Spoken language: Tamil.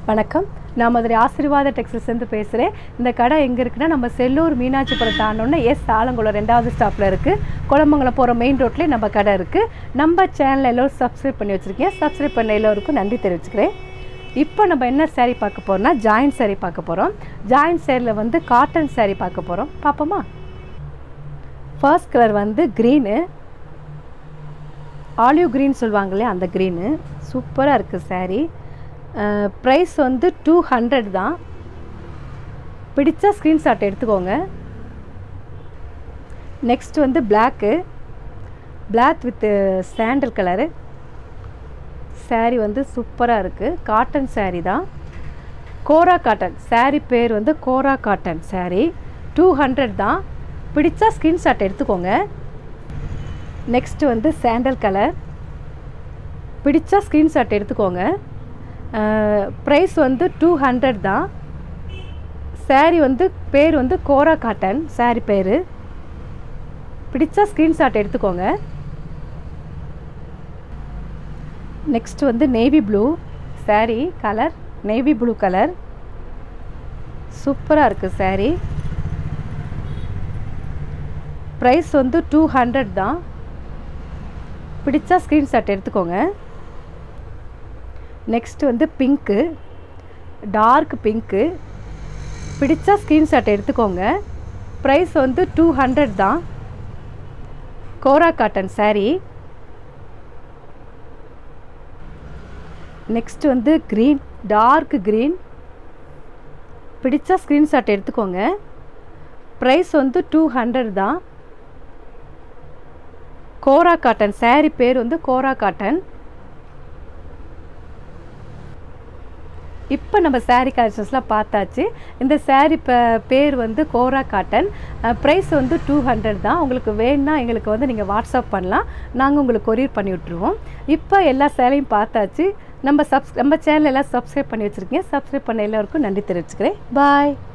வணக்கம் நான் மதுரை ஆசீர்வாத டெக்ஸ்டைல்ஸ்லேருந்து பேசுகிறேன் இந்த கடை எங்கே இருக்குன்னா நம்ம செல்லூர் மீனாட்சிபுரம் தாண்டோன்னே எஸ் ஆலங்குளம் ரெண்டாவது ஸ்டாப்பில் இருக்குது குளமங்கலம் போகிற மெயின் ரோட்லேயே நம்ம கடை இருக்குது நம்ம சேனல் எல்லோரும் சப்ஸ்கிரைப் பண்ணி வச்சுருக்கேன் சப்ஸ்கிரைப் பண்ண எல்லோருக்கும் நன்றி தெரிவிச்சுக்கிறேன் இப்போ நம்ம என்ன saree பார்க்க போகிறோம்னா ஜாயின்ட் saree பார்க்க போகிறோம் ஜாயின்ட் சேரில் வந்து காட்டன் saree பார்க்க போகிறோம் பார்ப்போமா ஃபர்ஸ்ட் கலர் வந்து க்ரீனு ஆலிவ் க்ரீன் சொல்லுவாங்க இல்லையா அந்த க்ரீனு சூப்பராக இருக்குது saree ப்ரைஸ் வந்து டூ ஹண்ட்ரட் தான் பிடிச்சா ஸ்க்ரீன்ஷாட் எடுத்துக்கோங்க நெக்ஸ்ட் வந்து black black with sandal colour saree வந்து சூப்பராக இருக்குது காட்டன் saree தான் கோரா காட்டன் saree பேர் வந்து kora cotton saree two hundred தான் பிடிச்சா ஸ்க்ரீன்ஷாட் எடுத்துக்கோங்க நெக்ஸ்ட் வந்து சாண்டல் கலர் பிடிச்சா ஸ்க்ரீன்ஷாட் எடுத்துக்கோங்க ப்ரைஸ் வந்து டூ ஹண்ட்ரட் தான் saree வந்து பேர் வந்து கோரா காட்டன் saree பேர் பிடிச்சா ஸ்க்ரீன்ஷாட் எடுத்துக்கோங்க நெக்ஸ்ட் வந்து navy blue saree colour navy blue colour சூப்பராக இருக்குது saree ப்ரைஸ் வந்து டூ ஹண்ட்ரட் தான் பிடிச்சா ஸ்க்ரீன்ஷாட் எடுத்துக்கோங்க நெக்ஸ்ட் வந்து பிங்க்கு டார்க் பிங்க்கு பிடிச்சா ஸ்க்ரீன்ஷாட் எடுத்துக்கோங்க ப்ரைஸ் வந்து டூ ஹண்ட்ரட் தான் கோரா காட்டன் saree நெக்ஸ்ட் வந்து க்ரீன் டார்க் க்ரீன் பிடிச்சா ஸ்க்ரீன்ஷாட் எடுத்துக்கோங்க ப்ரைஸ் வந்து டூ ஹண்ட்ரட் தான் கோரா காட்டன் saree பேர் வந்து கோரா காட்டன் இப்போ நம்ம saree கலெக்ஷன்ஸ்லாம் பார்த்தாச்சு இந்த saree ப பேர் வந்து கோரா காட்டன் ப்ரைஸ் வந்து டூ ஹண்ட்ரட் தான் உங்களுக்கு வேணும்னா எங்களுக்கு வந்து நீங்கள் வாட்ஸ்அப் பண்ணலாம் நாங்கள் உங்களுக்கு கொரியர் பண்ணி விட்ருவோம் இப்போ எல்லா சேலையும் பார்த்தாச்சு நம்ம சப்ஸ் நம்ம சேனல் எல்லாம் சப்ஸ்கிரைப் பண்ணி வச்சுருக்கீங்க சப்ஸ்கிரைப் பண்ண எல்லாருக்கும் நன்றி தெரிவிச்சுக்கிறேன் பாய்